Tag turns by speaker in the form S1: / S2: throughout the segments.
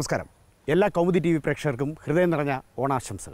S1: നമസ്കാരം എല്ലാ Kaumudi T V പ്രേക്ഷകർക്കും ഹൃദയം നിറഞ്ഞ ഓണാശംസകൾ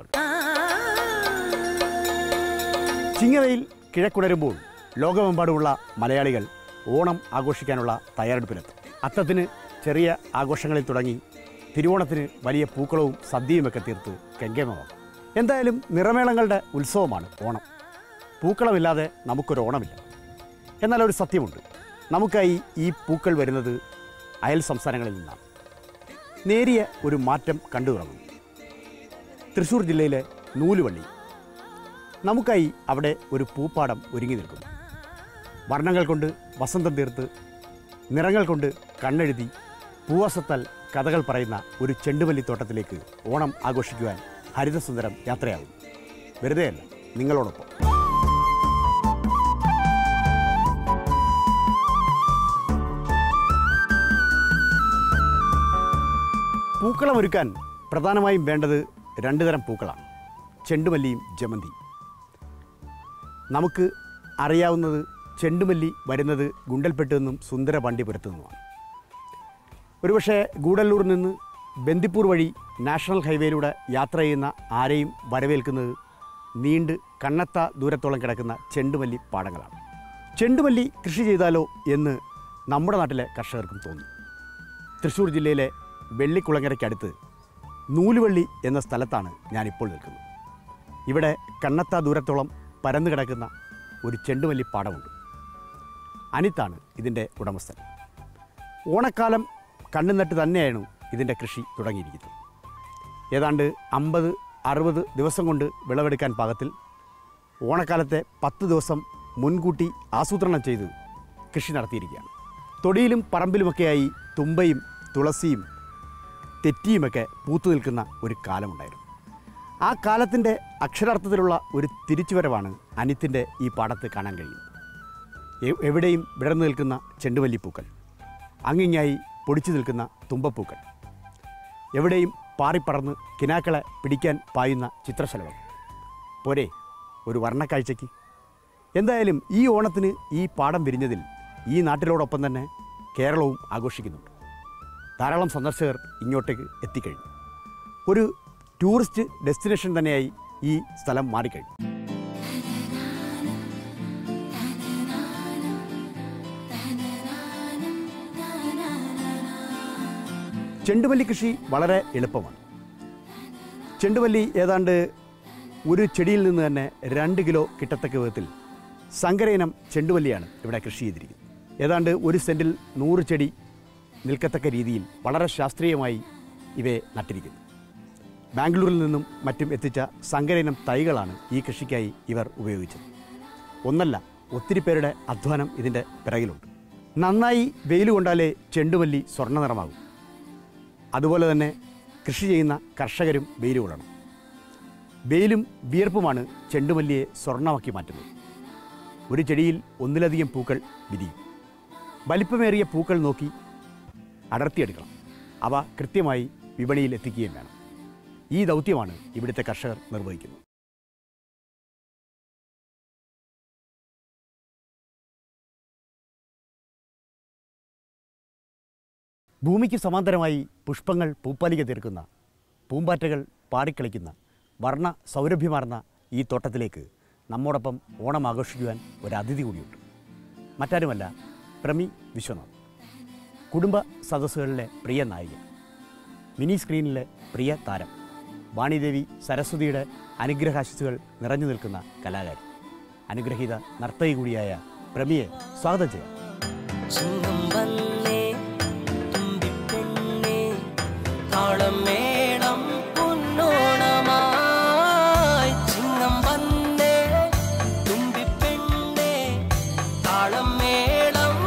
S1: ചിങ്ങവയിൽ കിഴക്കുണരുമ്പോൾ ലോകമെമ്പാടുമുള്ള മലയാളികൾ ഓണം ആഘോഷിക്കാനുള്ള തയ്യാറെടുപ്പിലെത്തും അത്തത്തിന് ചെറിയ ആഘോഷങ്ങളിൽ തുടങ്ങി തിരുവോണത്തിന് വലിയ പൂക്കളവും സദ്യയുമൊക്കെ തീർത്ത് കെങ്കേമമാകും എന്തായാലും നിറമേളങ്ങളുടെ ഉത്സവമാണ് ഓണം പൂക്കളമില്ലാതെ നമുക്കൊരു ഓണമില്ല എന്നാൽ ഒരു സത്യമുണ്ട് നമുക്കായി ഈ പൂക്കൾ വരുന്നത് അയൽ സംസ്ഥാനങ്ങളിൽ നിന്നാണ് നേരിയ ഒരു മാറ്റം കണ്ടു തുടങ്ങുന്നു തൃശ്ശൂർ ജില്ലയിലെ നൂലുവള്ളി നമുക്കായി അവിടെ ഒരു പൂപ്പാടം ഒരുങ്ങി നിൽക്കുന്നു വർണ്ണങ്ങൾ കൊണ്ട് വസന്തം തീർത്ത് നിറങ്ങൾ കൊണ്ട് കണ്ണെഴുതി പൂവസത്താൽ കഥകൾ പറയുന്ന ഒരു ചെണ്ടുമല്ലിത്തോട്ടത്തിലേക്ക് ഓണം ആഘോഷിക്കുവാൻ ഹരിതസുന്ദരം യാത്രയാകും വെറുതെയല്ല നിങ്ങളോടൊപ്പം പൂക്കളമൊരുക്കാൻ പ്രധാനമായും വേണ്ടത് രണ്ട് തരം പൂക്കളാണ് ചെണ്ടുമല്ലിയും ജമന്തിയും നമുക്ക് അറിയാവുന്നത് ചെണ്ടുമല്ലി വരുന്നത് ഗുണ്ടൽപ്പെട്ട് നിന്നും സുന്ദര പാണ്ഡ്യപുരത്തു നിന്നുമാണ് ഒരുപക്ഷെ ഗൂഡല്ലൂർ നിന്ന് ബന്ദിപ്പൂർ വഴി നാഷണൽ ഹൈവേയിലൂടെ യാത്ര ചെയ്യുന്ന ആരെയും വരവേൽക്കുന്നത് നീണ്ട് കണ്ണത്ത ദൂരത്തോളം കിടക്കുന്ന ചെണ്ടുമല്ലി പാടങ്ങളാണ് ചെണ്ടുമല്ലി കൃഷി ചെയ്താലോ എന്ന് നമ്മുടെ നാട്ടിലെ കർഷകർക്കും തോന്നി തൃശ്ശൂർ ജില്ലയിലെ വെള്ളിക്കുളങ്ങരയ്ക്കടുത്ത് നൂലുവള്ളി എന്ന സ്ഥലത്താണ് ഞാനിപ്പോൾ നിൽക്കുന്നത് ഇവിടെ കണ്ണത്ത ദൂരത്തോളം പരന്നു കിടക്കുന്ന ഒരു ചെണ്ടുമല്ലി പാടമുണ്ട് അനിത്താണ് ഇതിൻ്റെ ഉടമസ്ഥൻ ഓണക്കാലം കണ്ണുനട്ട് തന്നെയാണ് ഇതിൻ്റെ കൃഷി തുടങ്ങിയിരിക്കുന്നത് ഏതാണ്ട് അമ്പത് അറുപത് ദിവസം കൊണ്ട് വിളവെടുക്കാൻ പാകത്തിൽ ഓണക്കാലത്തെ പത്ത് ദിവസം മുൻകൂട്ടി ആസൂത്രണം ചെയ്ത് കൃഷി നടത്തിയിരിക്കുകയാണ് തൊടിയിലും പറമ്പിലുമൊക്കെയായി തുമ്പയും തുളസിയും തെറ്റിയുമൊക്കെ പൂത്തു നിൽക്കുന്ന ഒരു കാലമുണ്ടായിരുന്നു ആ കാലത്തിൻ്റെ അക്ഷരാർത്ഥത്തിലുള്ള ഒരു തിരിച്ചുവരവാണ് അനിത്തിൻ്റെ ഈ പാടത്ത് കാണാൻ കഴിയുന്നത് എ- എവിടെയും വിടർന്നു നിൽക്കുന്ന ചെണ്ടുമല്ലിപ്പൂക്കൾ അങ്ങിങ്ങായി പൊടിച്ചു നിൽക്കുന്ന തുമ്പപ്പൂക്കൾ എവിടെയും പാറിപ്പറന്ന് കിനാക്കളെ പിടിക്കാൻ പായുന്ന ചിത്രശലഭം പോരെ ഒരു വർണ്ണക്കാഴ്ചയ്ക്ക് എന്തായാലും ഈ ഓണത്തിന് ഈ പാടം വിരിഞ്ഞതിൽ ഈ നാട്ടിലോടൊപ്പം തന്നെ കേരളവും ആഘോഷിക്കുന്നുണ്ട് ധാരാളം സന്ദർശകർ ഇങ്ങോട്ടേക്ക് എത്തിക്കഴിഞ്ഞു ഒരു ടൂറിസ്റ്റ് ഡെസ്റ്റിനേഷൻ തന്നെയായി ഈ സ്ഥലം മാറിക്കഴിഞ്ഞു ചെണ്ടുമല്ലി കൃഷി വളരെ എളുപ്പമാണ് ചെണ്ടുമല്ലി ഏതാണ്ട് ഒരു ചെടിയിൽ നിന്ന് തന്നെ രണ്ട് കിലോ കിട്ടത്തക്ക വിധത്തിൽ സങ്കരയിനം ചെണ്ടുമല്ലിയാണ് ഇവിടെ കൃഷി ചെയ്തിരിക്കുന്നത് ഏതാണ്ട് ഒരു സെൻറ്റിൽ നൂറ് ചെടി നിൽക്കത്തക്ക രീതിയിൽ വളരെ ശാസ്ത്രീയമായി ഇവയെ നട്ടിരിക്കുന്നു ബാംഗ്ലൂരിൽ നിന്നും മറ്റും എത്തിച്ച സങ്കരയിനം തൈകളാണ് ഈ കൃഷിക്കായി ഇവർ ഉപയോഗിച്ചത് ഒന്നല്ല ഒത്തിരി പേരുടെ അധ്വാനം ഇതിൻ്റെ പിറകിലുണ്ട് നന്നായി വെയിൽ കൊണ്ടാലേ ചെണ്ടുമല്ലി സ്വർണ്ണ നിറമാകും അതുപോലെ തന്നെ കൃഷി ചെയ്യുന്ന കർഷകരും വെയിൽ കൊള്ളണം വെയിലും വിയർപ്പുമാണ് ചെണ്ടുമല്ലിയെ സ്വർണ്ണമാക്കി മാറ്റുന്നത് ഒരു ചെടിയിൽ ഒന്നിലധികം പൂക്കൾ വിരിയും വലിപ്പമേറിയ പൂക്കൾ നോക്കി അടർത്തിയെടുക്കണം അവ കൃത്യമായി വിപണിയിൽ എത്തിക്കുകയും വേണം ഈ ദൗത്യമാണ് ഇവിടുത്തെ കർഷകർ നിർവഹിക്കുന്നത് ഭൂമിക്ക് സമാന്തരമായി പുഷ്പങ്ങൾ പൂപ്പാലിക തീർക്കുന്ന പൂമ്പാറ്റകൾ പാടിക്കളിക്കുന്ന വർണ്ണ സൗരഭ്യമാർന്ന ഈ തോട്ടത്തിലേക്ക് നമ്മോടൊപ്പം ഓണം ആഘോഷിക്കുവാൻ ഒരു അതിഥി കൂടിയുണ്ട് മറ്റാരുമല്ല പ്രമി വിശ്വനാഥ് കുടുംബ സദസ്സുകളിലെ പ്രിയ നായിക മിനി സ്ക്രീനിലെ പ്രിയ താരം വാണിദേവി സരസ്വതിയുടെ അനുഗ്രഹാശിസുകൾ നിറഞ്ഞു നിൽക്കുന്ന കലാകാരി അനുഗ്രഹീത നർത്തകി കൂടിയായ പ്രമിയെ സ്വാഗതം ചെയ്യാം
S2: ചിങ്ങം വന്നേ തുമ്പിപ്പെണ്ണേ താളം മേളം പൊന്നോണമായി ചിങ്ങം വന്നേ തുമ്പിപ്പെണ്ണേ താളം മേളം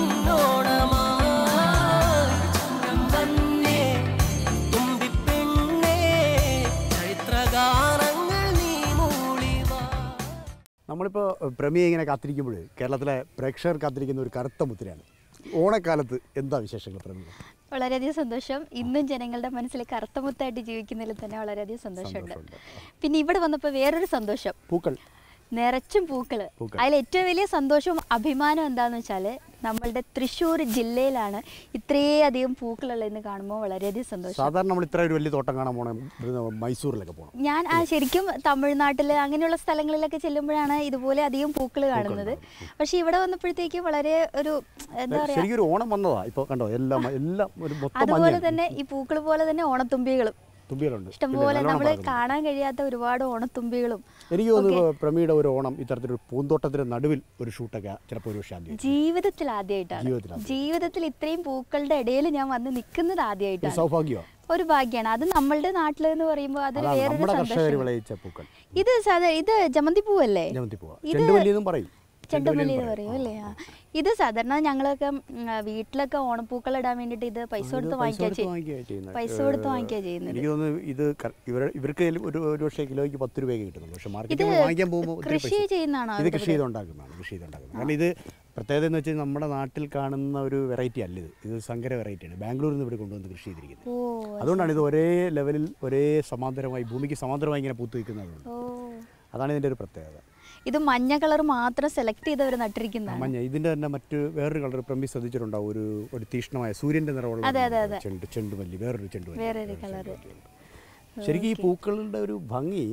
S2: പൊന്നോണമായി ചിങ്ങം വന്നേ തുമ്പിപ്പെണ്ണേ ചൈത്രഗാനങ്ങൾ നീ മൂളിവാ
S1: നമ്മളിപ്പോൾ പ്രമിയെ ഇങ്ങനെ കാത്തിരിക്കുമ്പോൾ കേരളത്തിലെ പ്രേക്ഷകർ കാത്തിരിക്കുന്ന ഒരു കറുത്ത മുദ്രയാണ് ഓണക്കാലത്ത് എന്താ വിശേഷങ്ങൾ പ്രമി
S3: വളരെയധികം സന്തോഷം ഇന്നും ജനങ്ങളുടെ മനസ്സിൽ കറുത്തമുത്തായിട്ട് ജീവിക്കുന്നതിൽ തന്നെ വളരെയധികം സന്തോഷമുണ്ട്
S1: സന്തോഷമുണ്ട്.
S3: പിന്നെ ഇവിടെ വന്നപ്പോൾ വേറൊരു സന്തോഷം
S1: പൂക്കൾ
S3: നിറച്ചും പൂക്കള്
S1: പൂക്കൾ.
S3: അതിൽ ഏറ്റവും വലിയ സന്തോഷവും അഭിമാനം എന്താന്ന് വെച്ചാൽ നമ്മളുടെ തൃശ്ശൂർ ജില്ലയിലാണ് ഇത്രയധികം പൂക്കളുള്ളതെന്ന് കാണുമ്പോൾ വളരെയധികം സന്തോഷം
S1: സാധാരണ നമ്മൾ ഇത്ര ഒരു വലിയ തോട്ടം കാണാൻ പോകണം മൈസൂരിലൊക്കെ പോകണം
S3: ഞാൻ ആ ശരിക്കും തമിഴ്നാട്ടിൽ അങ്ങനെയുള്ള സ്ഥലങ്ങളിലൊക്കെ ചെല്ലുമ്പോഴാണ് ഇതുപോലെ അധികം പൂക്കൾ കാണുന്നത് പക്ഷെ ഇവിടെ വന്നപ്പോഴത്തേക്ക് വളരെ ഒരു എന്താ പറയാ
S1: ശരിക്കും ഒരു ഓണം വന്നതാ ഇപ്പോൾ കണ്ടോ എല്ലാം എല്ലാം ഒരു മൊത്തം
S3: അതുപോലെ
S1: മഞ്ഞ
S3: തന്നെ ഈ പൂക്കൾ പോലെ തന്നെ ഓണത്തുമ്പികളും
S1: തുമ്പികളുണ്ട്
S3: ഇഷ്ടംപോലെ
S1: പിന്നെ നല്ലോണം
S3: നമ്മൾ
S1: പടർന്നു.
S3: കാണാൻ കഴിയാത്ത ഒരുപാട് ഓണത്തുമ്പികളും
S1: എനിക്ക് തോന്നുന്നു പ്രമിയുടെ ഒരു ഓണം ഇത്തരത്തിലൊരു പൂന്തോട്ടത്തിന്റെ നടുവിൽ ഒരു ഷൂട്ടൊക്കെ ചിലപ്പോൾ ഒരു ശാന്തി
S3: ജീവിതത്തിൽ ആദ്യമായിട്ടാണ്
S1: ജീവിതത്തിൽ ആദ്യം.
S3: ജീവിതത്തിൽ ഇത്രയും പൂക്കളുടെ ഇടയിൽ ഞാൻ വന്ന് നിൽക്കുന്നത്
S1: ഒരു
S3: ആദ്യമായിട്ടാണ്
S1: സൗഭാഗ്യമാണ്
S3: ഒരു ഭാഗ്യമാണ് അത് നമ്മളുടെ നാട്ടിൽ എന്ന് പറയുമ്പോൾ അതൊരു
S1: അതാണ്
S3: വേറൊരു
S1: നമ്മുടെ കർഷകർ
S3: സന്തോഷം
S1: വിളയിച്ച പൂക്കൾ
S3: ഇത് സാധാ ഇത് ജമന്തി പൂവല്ലേ
S1: ജമന്തി പൂവ
S3: ഇത്
S1: ചെണ്ടുമല്ലി എന്നും പറയും
S3: ചെണ്ടമല്ലി എന്ന് പറയും അല്ലേ ആ. ഇത് സാധാരണ ഞങ്ങളൊക്കെ ഉം, ആ, വീട്ടിലൊക്കെ ഓണപ്പൂക്കൾ ഇടാൻ വേണ്ടിയിട്ട് ഇത് പൈസ
S1: ഇത്
S3: കൊടുത്ത്
S1: പൈസ
S3: വാങ്ങിക്കുക
S1: കൊടുത്ത് വാങ്ങിക്കുകയാ ചെയ്യുന്നത്.
S3: പൈസ കൊടുത്ത് വാങ്ങിക്കുക ചെയ്യുന്നത്
S1: എനിക്ക് തോന്നുന്നു ഇത് ക- ഇവർ ഇവർക്ക് ഒരു ഒരു പക്ഷേ കിലോയ്ക്ക് പത്ത് രൂപയൊക്കെ കിട്ടുന്നുള്ളൂ പക്ഷെ
S3: ഇത്
S1: മാർക്കറ്റിൽ വാങ്ങിക്കാൻ പോകുമ്പോൾ ഒത്തിരി
S3: കൃഷി
S1: പൈസ
S3: ചെയ്യുന്നതാണോ
S1: ഇത്
S3: അവരുടെ
S1: കൃഷി ചെയ്തുണ്ടാക്കുന്നതാണ് കൃഷി ചെയ്തുണ്ടാക്കുന്നത് കാരണം ഇത് പ്രത്യേകത എന്ന് വെച്ചാൽ നമ്മുടെ നാട്ടിൽ കാണുന്ന ഒരു വെറൈറ്റി അല്ല ഇത് ഇത് സങ്കര വെറൈറ്റിയാണ് ബാംഗ്ലൂരിൽ നിന്ന് ഇവിടെ കൊണ്ടുവന്ന് കൃഷി ചെയ്തിരിക്കുന്നത്
S3: ഓ
S1: അതുകൊണ്ടാണ് ഇത് ഒരേ ലെവലിൽ ഒരേ സമാന്തരമായി ഭൂമിക്ക് സമാന്തരമായി ഇങ്ങനെ പൂത്ത് നിൽക്കുന്നത്
S3: ഓ
S1: അതാണ് ഇതിൻ്റെ ഒരു പ്രത്യേകത
S3: ഇത് മഞ്ഞ കളർ മാത്രം സെലക്ട് ചെയ്തവർ
S1: ആ
S3: നട്ടിരിക്കുന്നതാണ്
S1: മഞ്ഞ ഇതിൻ്റെ തന്നെ മറ്റ് വേറൊരു കളർ പ്രമി ശ്രദ്ധിച്ചിട്ടുണ്ടാവും ഒരു ഒരു തീക്ഷ്ണമായ സൂര്യൻ്റെ നിറമുള്ള
S3: അതെ, അതെ, അതെ.
S1: ചെണ്ട് ചെണ്ടുമല്ലി വേറൊരു ചെണ്ടുമല്ലി
S3: വേറൊരു
S1: വേറൊരു
S3: colour.
S1: ചെണ്ടുമല്ലിയുണ്ട്. ശരിക്കും ഈ പൂക്കളുടെ ഒരു ഭംഗി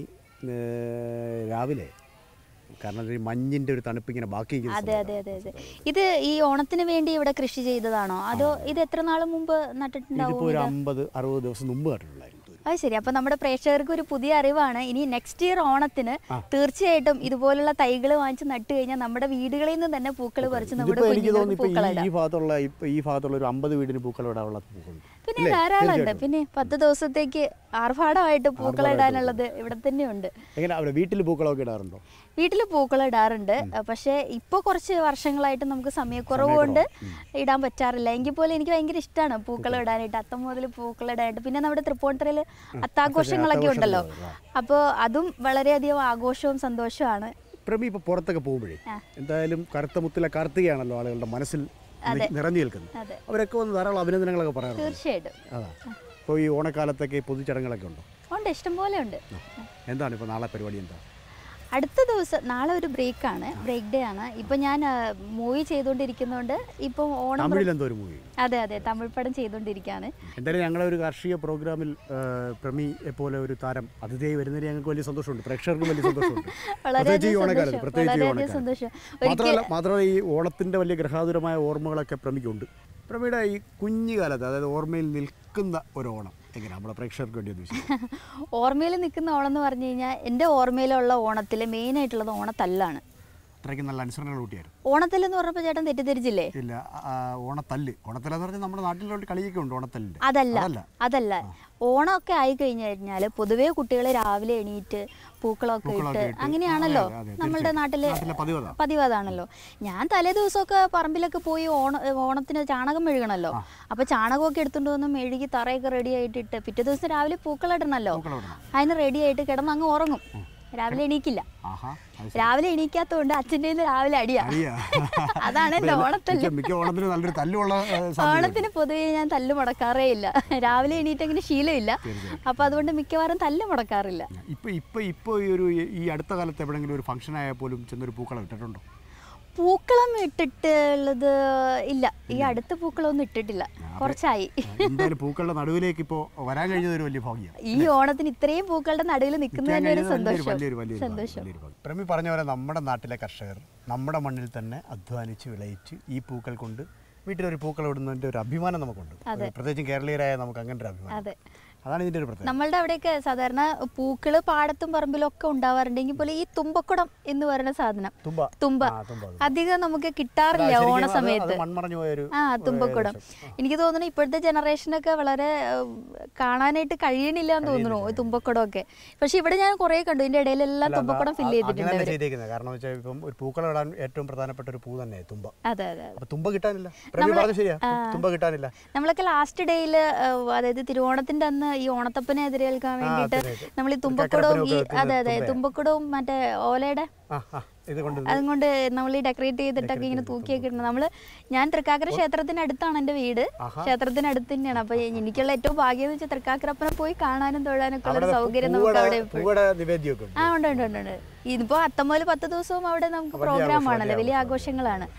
S1: ഏർ, രാവിലെ കാരണം ഈ മഞ്ഞിൻ്റെ ഒരു തണുപ്പ് ഇങ്ങനെ ബാക്കി നിൽക്കുന്ന
S3: അതെ അതെ അതെ അതെ ഇത് ഈ ഓണത്തിന് വേണ്ടി ഇവിടെ കൃഷി ചെയ്തതാണോ അതോ ഇത് എത്ര നാൾ മുമ്പ് നട്ടിട്ടുണ്ടാവും
S1: ഇതിപ്പോൾ ഒരു അമ്പത് അറുപത് ദിവസം മുമ്പ് കണ്ടിട്ടുള്ളായിരുന്നു
S3: അത് ശരി അപ്പൊ നമ്മുടെ പ്രേക്ഷകർക്ക് ഒരു പുതിയ അറിവാണ് ഇനി നെക്സ്റ്റ് ഇയർ ഓണത്തിന് തീർച്ചയായിട്ടും ഇതുപോലുള്ള തൈകൾ വാങ്ങിച്ച് നട്ട് കഴിഞ്ഞാൽ നമ്മുടെ വീടുകളിൽ നിന്ന് തന്നെ പൂക്കൾ പറിച്ച് നമ്മുടെ
S1: ഇതിപ്പോൾ എനിക്ക് തോന്നുന്നു
S3: കുഞ്ഞുങ്ങൾക്ക്
S1: ഇപ്പോൾ
S3: പൂക്കളിടാം
S1: ഈ ഭാഗത്തുള്ള ഇപ്പോൾ ഈ ഭാഗത്തുള്ള ഒരു അമ്പത് വീടിന് പൂക്കൾ ഇടാനുള്ള പൂക്കളുണ്ട്
S3: പിന്നെ
S1: ഇല്ലേ?
S3: ധാരാളമുണ്ട്
S1: തീർച്ചയായിട്ടും.
S3: പിന്നെ പത്ത് ദിവസത്തേക്ക് ആർഭാടമായിട്ട് പൂക്കൾ ഇടാനുള്ളത് ഇവിടെ തന്നെയുണ്ട്
S1: എങ്ങനെ അവിടെ വീട്ടിൽ പൂക്കളൊക്കെ ഇടാറുണ്ടോ
S3: വീട്ടിൽ പൂക്കൾ ഇടാറുണ്ട് പക്ഷേ ഇപ്പോൾ കുറച്ച് വർഷങ്ങളായിട്ട് നമുക്ക് സമയക്കുറവ് കൊണ്ട് ഇടാൻ പറ്റാറില്ല എങ്കിൽ പോലും എനിക്ക് ഭയങ്കര ഇഷ്ടമാണ് പൂക്കൾ ഇടാനായിട്ട് അത്തം മുതൽ പൂക്കൾ ഇടാനായിട്ട് പിന്നെ നമ്മുടെ തൃപ്പൂണിത്തറയിൽ അത്താഘോഷങ്ങളൊക്കെ ഉണ്ടല്ലോ അപ്പോൾ അതും വളരെയധികം ആഘോഷവും സന്തോഷമാണ്
S1: പ്രമി ഇപ്പോൾ പുറത്തൊക്കെ പോകുമ്പോഴേ എന്തായാലും കറുത്ത മുത്തിലെ കാർത്തികയാണല്ലോ ആളുകളുടെ മനസ്സിൽ നി- നിറഞ്ഞു നിൽക്കുന്നത്
S3: അതെ.
S1: അവരൊക്കെ വന്ന് ധാരാളം അഭിനന്ദനങ്ങളൊക്കെ പറയാറുണ്ട്
S3: തീർച്ചയായിട്ടും
S1: അതാ ഇപ്പോൾ ഈ ഓണക്കാലത്തൊക്കെ ഈ പൊതുചടങ്ങുകളൊക്കെ ഉണ്ടോ
S3: ഉണ്ട് ഇഷ്ടംപോലെ ഉണ്ട്
S1: എന്താണ് ഇപ്പോൾ നാളെ പരിപാടി എന്താ
S3: അടുത്ത ദിവസം നാളെ ഒരു ബ്രേക്കാണ് ബ്രേക്ക് ഡേ ആണ് ഇപ്പം ഞാൻ മൂവി ചെയ്തുകൊണ്ടിരിക്കുന്നതുകൊണ്ട് ഇപ്പം ഓണം
S1: തമിഴിൽ എന്തോ ഒരു മൂവി
S3: അതെ അതെ തമിഴ് പടം ചെയ്തുകൊണ്ടിരിക്കുകയാണ്
S1: എന്തായാലും ഞങ്ങളെ ഒരു കാർഷിക പ്രോഗ്രാമിൽ ആ, പ്രമി പോലെ ഒരു താരം അതിഥിയായി വരുന്നതിൽ ഞങ്ങൾക്ക് വലിയ സന്തോഷമുണ്ട് പ്രേക്ഷകർക്കും വലിയ സന്തോഷമുണ്ട് പ്രത്യേകിച്ച് ഈ
S3: വളരെയധികം
S1: ഓണക്കാലത്ത്
S3: സന്തോഷം
S1: പ്രത്യേകിച്ച് ഈ
S3: വളരെയധികം
S1: ഓണക്കാലത്ത്
S3: സന്തോഷം
S1: മാത്രമല്ല മാത്രമല്ല ഈ ഓണത്തിൻ്റെ വലിയ ഗ്രഹാതുരമായ ഓർമ്മകളൊക്കെ പ്രമിക്കുണ്ട് പ്രമിയുടെ ഈ കുഞ്ഞു കാലത്ത് അതായത് ഓർമ്മയിൽ നിൽക്കുന്ന ഒരു ഓണം എങ്ങനെ നമ്മുടെ പ്രേക്ഷകർക്ക് വേണ്ടി ഒന്ന് വിശദീകരിക്കുക.
S3: ഓർമ്മയിൽ നിൽക്കുന്ന ഓണം എന്ന് പറഞ്ഞു കഴിഞ്ഞാൽ എൻ്റെ ഓർമ്മയിലുള്ള ഓണത്തിൽ മെയിനായിട്ടുള്ളത് ഓണത്തല്ലാണ്
S1: അത്രയ്ക്ക് നല്ല അനുസരണകൾ കൂട്ടിയായിരുന്നു
S3: ഓണത്തല്ല് എന്ന് പറഞ്ഞപ്പോൾ ചേട്ടൻ തെറ്റിദ്ധരിച്ചില്ലേ
S1: ഇല്ല ആ, ഓണത്തല്ല് ഓണത്തല്ലെന്ന് പറഞ്ഞാൽ നമ്മുടെ നാട്ടിലോട്ട് കളിയൊക്കെ ഉണ്ട് ഓണത്തല്ലിൻ്റെ
S3: അതല്ല
S1: അതല്ല
S3: അതല്ല ഓണമൊക്കെ ആയി കഴിഞ്ഞു കഴിഞ്ഞാൽ പൊതുവേ കുട്ടികൾ രാവിലെ എണീറ്റ് പൂക്കളൊക്കെ
S1: പൂക്കളൊക്കെ
S3: ഇട്ട്
S1: ഇട്ട്.
S3: അങ്ങനെയാണല്ലോ
S1: അതെ, അതെ,
S3: നമ്മളുടെ
S1: തീർച്ചയായും.
S3: നാട്ടില്
S1: നാട്ടിലെ പതിവ് അതാ.
S3: പതിവ് അതാണല്ലോ ഞാൻ തലേ ദിവസമൊക്കെ പറമ്പിലൊക്കെ പോയി ഓണ ഓണത്തിന് ചാണകം മെഴുകണല്ലോ അപ്പൊ ചാണകമൊക്കെ എടുത്തുകൊണ്ട് വന്ന് മെഴുകി തറയൊക്കെ റെഡി ആയിട്ട് ഇട്ട് പിറ്റേ ദിവസം രാവിലെ പൂക്കളിടണല്ലോ
S1: പൂക്കളിടണം.
S3: അതിന് റെഡി ആയിട്ട് കിടന്ന് അങ്ങ് ഉറങ്ങും രാവിലെ എണീക്കില്ല
S1: ആഹാ അത് ശരി.
S3: രാവിലെ എണീക്കാത്തതുകൊണ്ട് അച്ഛൻ്റെ കയ്യിൽ നിന്ന് രാവിലെ അടിയാ
S1: അടിയാ.
S3: അതാണ് എൻ്റെ
S1: മിക്ക-
S3: ഓണത്തല്ല്
S1: മിക്ക ഓണത്തിന് നല്ലൊരു തല്ലുള്ള ഏ, സാധ്യതയുണ്ട്.
S3: ഓണത്തിന് പൊതുവെ ഞാൻ തല്ല് മുടക്കാറേ ഇല്ല രാവിലെ എണീറ്റ് അങ്ങനെ ശീലമില്ല അപ്പൊ അതുകൊണ്ട് മിക്കവാറും തല്ല് മുടക്കാറില്ല
S1: ഇപ്പൊ ഇപ്പൊ ഇപ്പൊ ഈ ഒരു ഈ അടുത്ത കാലത്ത് എവിടെങ്കിലും ഒരു ഫംഗ്ഷൻ ആയാൽ പോലും ചെന്നൊരു പൂക്കളം ഇട്ടിട്ടുണ്ടോ
S3: പൂക്കളം ഇട്ടിട്ടുള്ളത് ഇല്ല ഈ അടുത്ത പൂക്കളൊന്നും ഇട്ടിട്ടില്ല കുറച്ചായി
S1: എന്തായാലും പൂക്കളുടെ നടുവിലേക്ക് ഇപ്പോ വരാൻ കഴിഞ്ഞത് ഒരു വലിയ ഭാഗ്യമാണ്
S3: ഈ ഓണത്തിന് ഇത്രയും പൂക്കളുടെ നടുവിൽ നിൽക്കുന്നത് തന്നെ ഒരു സന്തോഷം
S1: വലിയൊരു വലിയൊരു ഭാഗ്യം,
S3: സന്തോഷം
S1: വലിയൊരു ഭാഗ്യം. പ്രമി പറഞ്ഞ പോലെ നമ്മുടെ നാട്ടിലെ കർഷകർ നമ്മുടെ മണ്ണിൽ തന്നെ അധ്വാനിച്ച് വിളയിച്ച് ഈ പൂക്കൾ കൊണ്ട് വീട്ടിലൊരു പൂക്കൾ ഇടുന്നതിന്റെ ഒരു അഭിമാനം നമുക്കുണ്ട് പ്രത്യേകിച്ചും കേരളീയരായ നമുക്ക് അങ്ങനെ ഒരു അഭിമാനം
S3: അതെ
S1: അതാണ് ഇതിന്റെ ഒരു പ്രത്യേകത
S3: നമ്മളുടെ അവിടെയൊക്കെ സാധാരണ പൂക്കള് പാടത്തും പറമ്പിലും ഒക്കെ ഉണ്ടാവാറുണ്ടെങ്കിൽ പോലും ഈ തുമ്പക്കുടം എന്ന് പറയുന്ന സാധനം
S1: തുമ്പ
S3: തുമ്പ
S1: ആ, തുമ്പ, തുമ്പ.
S3: അധികം നമുക്ക് കിട്ടാറില്ല
S1: ശരിക്കും
S3: ഓണ
S1: അത്
S3: സമയത്ത്
S1: അത് മൺമറഞ്ഞു പോയൊരു
S3: ആ തുമ്പക്കുടം എനിക്ക് തോന്നുന്നു ഇപ്പോഴത്തെ ജനറേഷനൊക്കെ വളരെ ഏഹ്, കാണാനായിട്ട് കഴിയണില്ല എന്ന് തോന്നുന്നു ഈ തുമ്പക്കുടം ഒക്കെ പക്ഷെ ഇവിടെ ഞാൻ കുറെ കണ്ടു ഇതിന്റെ ഇടയിലെല്ലാം തുമ്പക്കുടം ഫില്ല് ചെയ്തിട്ടുണ്ട്
S1: അങ്ങനെ
S3: അവര്
S1: ചെയ്തേക്കുന്നത് കാരണം വെച്ചാൽ ഇപ്പം ഒരു പൂക്കളം ഇടാൻ ഏറ്റവും പ്രധാനപ്പെട്ട ഒരു പൂ തന്നെ തുമ്പ
S3: അതെ അതെ അതെ
S1: അപ്പൊ തുമ്പ കിട്ടാനില്ല പ്രമി പറഞ്ഞു ശരിയാ തുമ്പ കിട്ടാനില്ല
S3: നമ്മളൊക്കെ ലാസ്റ്റ് ഡേയിൽ അതായത് തിരുവോണത്തിന്റെ അന്ന് ഈ ഓണത്തപ്പനെ എതിരേൽക്കാൻ വേണ്ടിയിട്ട്
S1: അതെ.
S3: നമ്മൾ ഈ തുമ്പക്കുടവും ഈ
S1: ചക്കരപ്പനൊക്കെ
S3: അതെ അതെ
S1: തുമ്പയാ.
S3: തുമ്പക്കുടവും മറ്റേ ഓലയുടെ
S1: ആ ആ ഇത് കൊണ്ട്
S3: അതും കൊണ്ട് നമ്മൾ ഈ ഡെക്കറേറ്റ് ചെയ്തിട്ടൊക്കെ ഇങ്ങനെ തൂക്കിയൊക്കെ ഇടുന്നത് നമ്മള് ഞാൻ തൃക്കാക്കര ക്ഷേത്രത്തിന്റെ അടുത്താണ് എൻ്റെ വീട് ക്ഷേത്രത്തിന്റെ അടുത്ത് തന്നെയാണ് അപ്പൊ എനിക്കുള്ള ഏറ്റവും ഭാഗ്യം എന്ന് വെച്ചാൽ തൃക്കാക്കരപ്പനെ പോയി കാണാനും തൊഴാനൊക്കെ ഉള്ള ഒരു സൗകര്യം നമുക്ക് അവിടെ എപ്പോഴും
S1: പൂവയുടെ നിവേദ്യമൊക്കെ ഉണ്ട്
S3: ആ ഉണ്ട് ഉണ്ട് ഉണ്ട് ഉണ്ട് ഇതിപ്പോ അത്തം മുതൽ പത്ത് ദിവസവും അവിടെ നമുക്ക് പ്രോഗ്രാം ആണല്ലോ വലിയ ആഘോഷങ്ങളാണ്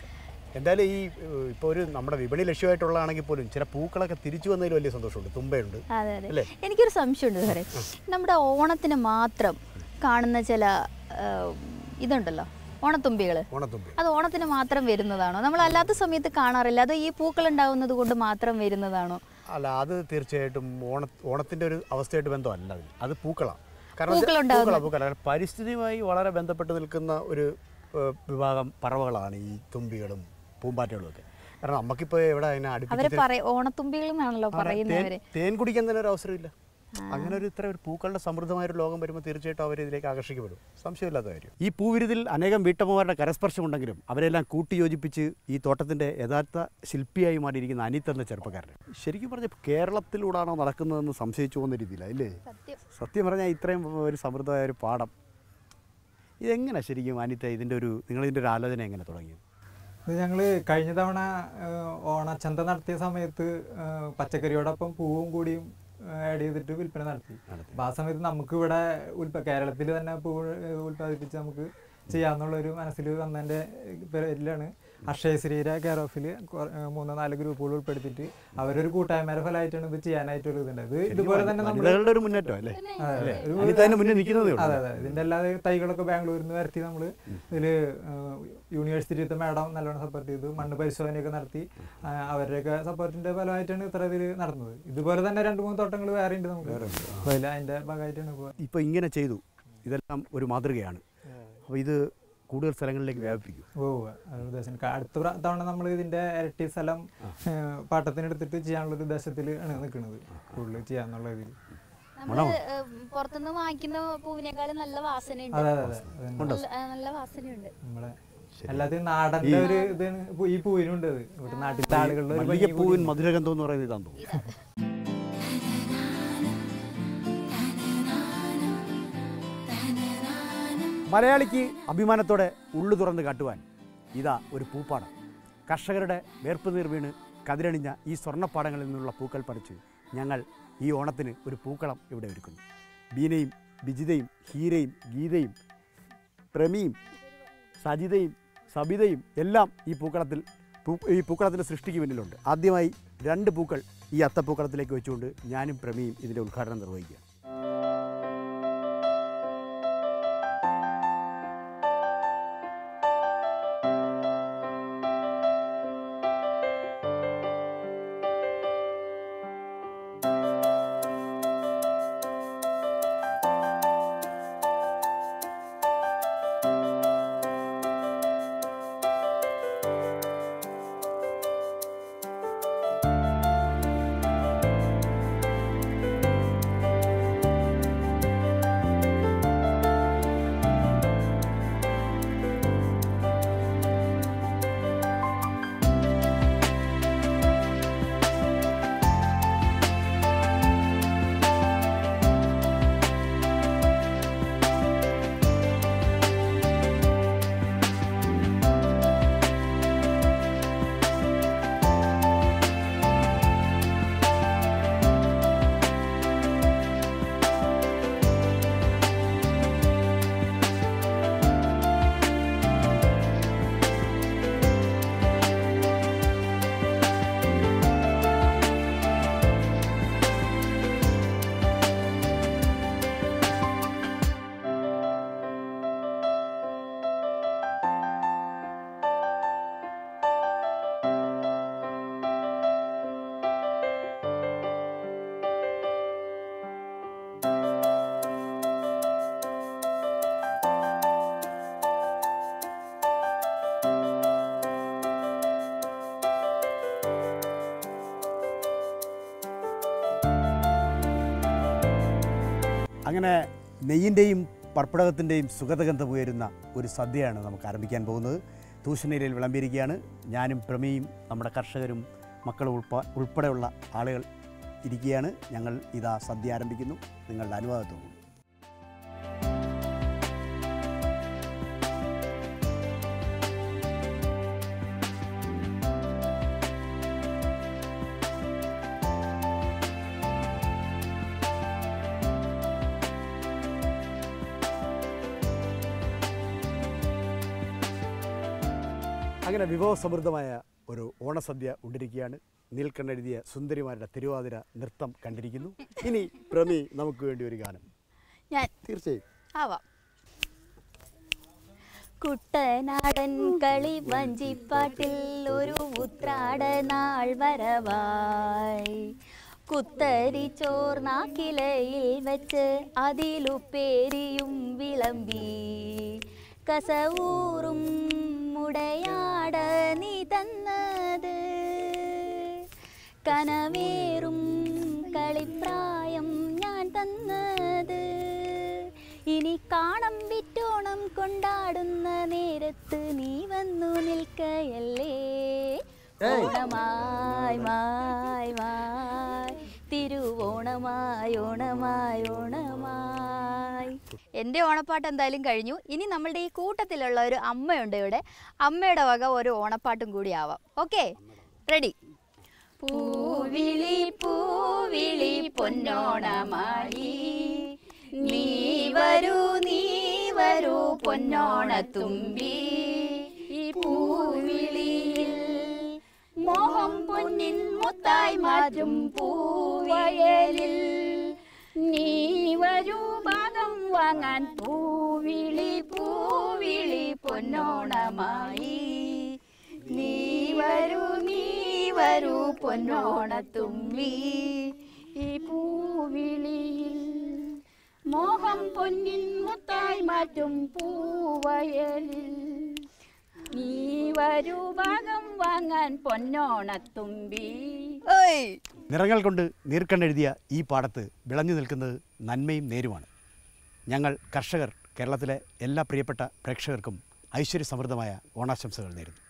S1: എന്തായാലും ഈ ഇപ്പോൾ ഒരു നമ്മുടെ വിപണി ലക്ഷ്യമായിട്ടുള്ളതാണെങ്കിൽ പോലും ചില പൂക്കളൊക്കെ തിരിച്ചു വന്നതിൽ വലിയ സന്തോഷമുണ്ട് തുമ്പയുണ്ട്
S3: അതെ അതെ
S1: അല്ലേ?
S3: എനിക്കൊരു സംശയമുണ്ട് സാറേ നമ്മുടെ ഓണത്തിന് മാത്രം കാണുന്ന ചില ആ, ഇതുണ്ടല്ലോ ഓണത്തുമ്പികൾ
S1: ഓണത്തുമ്പി
S3: അത് ഓണത്തിന് മാത്രം വരുന്നതാണോ നമ്മൾ അല്ലാത്ത സമയത്ത് കാണാറില്ല അത് ഈ പൂക്കൾ ഉണ്ടാവുന്നത് കൊണ്ട് മാത്രം വരുന്നതാണോ
S1: അല്ല അത് തീർച്ചയായിട്ടും ഓണ ഓണത്തിൻ്റെ ഒരു അവസ്ഥയായിട്ട് ബന്ധമല്ല അതിന് അത് പൂക്കളാണ് കാരണം ഇത്
S3: പൂക്കളുണ്ടാവുന്നത്.
S1: പൂക്കളാ, പൂക്കളാ. കാരണം പരിസ്ഥിതിയുമായി വളരെ ബന്ധപ്പെട്ട് നിൽക്കുന്ന ഒരു ഏഹ്, വിഭാഗം പറവകളാണ് ഈ തുമ്പികളും പൂമ്പാറ്റകളും ഒക്കെ കാരണം നമുക്കിപ്പോൾ എവിടെ അതിനെ
S3: അവരെ
S1: അടുപ്പിച്ച്
S3: പറയ ഓണത്തുമ്പികൾ എന്നാണല്ലോ പറയുന്നവര്
S1: തേൻ- തേൻ കുടിക്കാൻ തന്നെ ഒരു അവസരമില്ല അങ്ങനെ ഒരു ഇത്ര ഒരു പൂക്കളുടെ സമൃദ്ധമായ ഒരു ലോകം വരുമ്പോൾ തീർച്ചയായിട്ടും അവർ ഇതിലേക്ക് ആകർഷിക്കപ്പെടും സംശയമില്ലാത്ത കാര്യം ഈ പൂവിരുതിൽ അനേകം വീട്ടമ്മമാരുടെ കരസ്പർശമുണ്ടെങ്കിലും അവരെല്ലാം കൂട്ടിയോജിപ്പിച്ച് ഈ തോട്ടത്തിൻ്റെ യഥാർത്ഥ ശില്പിയായി മാറിയിരിക്കുന്ന അനിത് എന്ന ചെറുപ്പക്കാരൻ ശരിക്കും പറഞ്ഞ കേരളത്തിലൂടാണോ നടക്കുന്നതെന്ന് സംശയിച്ചു പോകുന്ന രീതിയിലാണ് അല്ലേ
S3: സത്യം
S1: സത്യം പറഞ്ഞാൽ ഇത്രയും ഒരു സമൃദ്ധമായ ഒരു പാടം ഇതെങ്ങനെ ശരിക്കും അനിത ഇതിൻ്റെ ഒരു നിങ്ങളിതിൻ്റെ ഒരു ആലോചന എങ്ങനെ തുടങ്ങിയത്
S4: ഇത് ഞങ്ങൾ കഴിഞ്ഞ തവണ ഏഹ്, ഓണച്ചന്ത നടത്തിയ സമയത്ത് ഏഹ്, പച്ചക്കറിയോടൊപ്പം പൂവും കൂടിയും ആഡ് ചെയ്തിട്ട് വിൽപ്പന നടത്തി അപ്പോൾ ആ സമയത്ത് നമുക്ക് ഇവിടെ ഉൽപ്പ കേരളത്തിൽ തന്നെ പൂ ഏഹ്, ഉൽപ്പാദിപ്പിച്ച് നമുക്ക് ചെയ്യാന്നുള്ള ഒരു മനസ്സിൽ വന്നതിൻ്റെ പേരിലാണ് അക്ഷയ ശ്രീര കെയർ ഓഫിൽ മൂന്നോ നാല് ഗ്രൂപ്പുകൾ ഉൾപ്പെടുത്തിയിട്ട് അവരൊരു കൂട്ടായ്മയുടെ ഫലമായിട്ടാണ് ഇത് ചെയ്യാനായിട്ടൊരു ഇതുണ്ട് ഇത് ഇതുപോലെ തന്നെ നമ്മൾ
S1: വനിതകളുടെ ഒരു മുന്നേറ്റം അല്ലേ
S4: അതെ, ഒരു
S1: അനിത അതിന് മുന്നേ നിൽക്കുന്നതേ ഉള്ളൂ
S4: അതെ അതെ ഇതിന്റെ എല്ലാ തൈകളൊക്കെ ബാംഗ്ലൂരിൽ നിന്ന് വരുത്തി നമ്മൾ ഇതില് യൂണിവേഴ്സിറ്റിയിലത്തെ മാഡം നല്ലോണം സപ്പോർട്ട് ചെയ്തു മണ്ണ് പരിശോധനയൊക്കെ നടത്തി ആ, അവരുടെയൊക്കെ സപ്പോർട്ടിന്റെ ഫലമായിട്ടാണ് ഇത്ര ഇതിൽ നടന്നത് ഇതുപോലെ തന്നെ രണ്ട് മൂന്ന് തോട്ടങ്ങൾ വേറെ ഉണ്ട് നമുക്ക് അപ്പോൾ അതിൽ അതിന്റെ ഭാഗമായിട്ടാണ് ഇപ്പോൾ
S1: ഇപ്പോൾ ഇങ്ങനെ ചെയ്തു ഇതെല്ലാം ഒരു മാതൃകയാണ് അപ്പോൾ ഇത് കൂടുതൽ സ്ഥലങ്ങളിലേക്ക് വ്യാപിപ്പിക്കും
S4: ഓ അതാണ് ഉദ്ദേശം ക- അടുത്ത പ്ര- തവണ നമ്മൾ ഇതിന്റെ ഇരട്ടി സ്ഥലം ഏഹ്, പാട്ടത്തിന് എടുത്തിട്ട് ചെയ്യാനുള്ള ഒരു ഉദ്ദേശത്തിൽ ആണ് നിൽക്കുന്നത് കൂടുതൽ ചെയ്യാന്നുള്ള ഇതിൽ
S3: നമ്മള് ഏഹ്, പുറത്തുനിന്ന് വാങ്ങിക്കുന്ന പൂവിനേക്കാളും നല്ല വാസനയുണ്ട്
S4: അതെ അതെ അതെ അതന്നെ.
S3: നല്ല ആ, നല്ല വാസനയുണ്ട്
S4: നമ്മളെ എല്ലാത്തിനും നാടന്റെ ഒരു ഇതാണ് ഈ പൂവിനുണ്ട് അത് ഇവിടെ നാട്ടിലത്തെ ആളുകളുടെ ഒരു ഭംഗി
S1: മല്ലികപ്പൂവിൻ മധുരഗന്ധം എന്ന് പറയുന്നത് ഇതാന്ന് തോന്നുന്നു മലയാളിക്ക് അഭിമാനത്തോടെ ഉള്ളു തുറന്ന് കാട്ടുവാൻ ഇതാ ഒരു പൂപ്പാടം കർഷകരുടെ വേർപ്പ് നീർ വീണ് കതിരണിഞ്ഞ ഈ സ്വർണ്ണപ്പാടങ്ങളിൽ നിന്നുള്ള പൂക്കൾ പറിച്ച് ഞങ്ങൾ ഈ ഓണത്തിന് ഒരു പൂക്കളം ഇവിടെ ഒരുക്കുന്നു ബീനയും ബിജിതയും ഹീരയും ഗീതയും പ്രമിയും സജിതയും സബിതയും എല്ലാം ഈ പൂക്കളത്തിൽ പൂ- ഈ പൂക്കളത്തിൻ്റെ സൃഷ്ടിക്ക് പിന്നിലുണ്ട് ആദ്യമായി രണ്ട് പൂക്കൾ ഈ അത്തപ്പൂക്കളത്തിലേക്ക് വെച്ചുകൊണ്ട് ഞാനും പ്രമിയും ഇതിൻ്റെ ഉദ്ഘാടനം നിർവഹിക്കുക അങ്ങനെ നെയ്യിൻ്റെയും പർപ്പിടകത്തിൻ്റെയും സുഗതഗന്ധമുയരുന്ന ഒരു സദ്യയാണ് നമുക്ക് ആരംഭിക്കാൻ പോകുന്നത് തൂശനയിലിൽ വിളമ്പിയിരിക്കുകയാണ് ഞാനും പ്രമേയും നമ്മുടെ കർഷകരും മക്കളും ഉൾപ്പ ഉൾപ്പെടെയുള്ള ആളുകൾ ഇരിക്കുകയാണ് ഞങ്ങൾ ഇതാ സദ്യ ആരംഭിക്കുന്നു നിങ്ങളുടെ അനുവാദത്തോടും അങ്ങനെ വിഭവസമൃദ്ധമായ ഒരു ഓണസദ്യ ഉണ്ടിരിക്കുകയാണ് നീൽക്കണ്ണെഴുതിയ സുന്ദരിമാരുടെ തിരുവാതിര നൃത്തം കണ്ടിരിക്കുന്നു ഇനി പ്രമി നമുക്ക് വേണ്ടി ഒരു ഗാനം
S3: ഞാൻ
S1: തീർച്ചയായും
S3: ആവാം കുട്ടനാടൻ കളി വഞ്ചിപ്പാട്ടിൽ ഒരു ഉത്രാട നാൾ വരവായി കുത്തരി ചോർനാക്കിലയിൽ വെച്ച് അതിലുപ്പേരിയും വിളമ്പി കസവൂറും മുടയാട നീ തന്നത് കനവേറും കളിപ്രായം ഞാൻ തന്നത് ഇനി കാണം വിറ്റോണം കൊണ്ടാടുന്ന നേരത്ത് നീ വന്നു നിൽക്കയല്ലേ ഓണമായി മായി മായി തിരുവോണമായി ഓണമായി ഓണമായി എൻ്റെ ഓണപ്പാട്ട് എന്തായാലും കഴിഞ്ഞു ഇനി നമ്മളുടെ ഈ കൂട്ടത്തിലുള്ള ഒരു അമ്മയുണ്ട് ഇവിടെ അമ്മയുടെ വക ഒരു ഓണപ്പാട്ടും കൂടി ആവാം ഓക്കെ റെഡി പൂവിളി പൂവിളി പൊന്നോണമായി നീ വരൂ നീ വരൂ പൊന്നോണത്തുമ്പി ഈ പൂവിളിയിൽ മോഹം പൊന്നിൻ മുത്തായി മാറ്റും പൂവയലിൽ നീ വരൂ ഭാഗം വാങ്ങാൻ പൂവിളി പൂവിളി പൊന്നോണമായി നീ വരൂ നീ വരൂ പൊന്നോണത്തുമ്പി ഈ പൂവിളിയിൽ മോഹം പൊന്നിൻ മുത്തായി മാറ്റും പൂവയലിൽ നീ വരൂ ഭാഗം വാങ്ങാൻ പൊന്നോണത്തുമ്പി ഓയ്
S1: നിറങ്ങൾ കൊണ്ട് നീർക്കണ്ണെഴുതിയ ഈ പാടത്ത് വിളഞ്ഞു നിൽക്കുന്നത് നന്മയും നേരുമാണ് ഞങ്ങൾ കർഷകർ കേരളത്തിലെ എല്ലാ പ്രിയപ്പെട്ട പ്രേക്ഷകർക്കും ഐശ്വര്യസമൃദ്ധമായ ഓണാശംസകൾ നേരുന്നു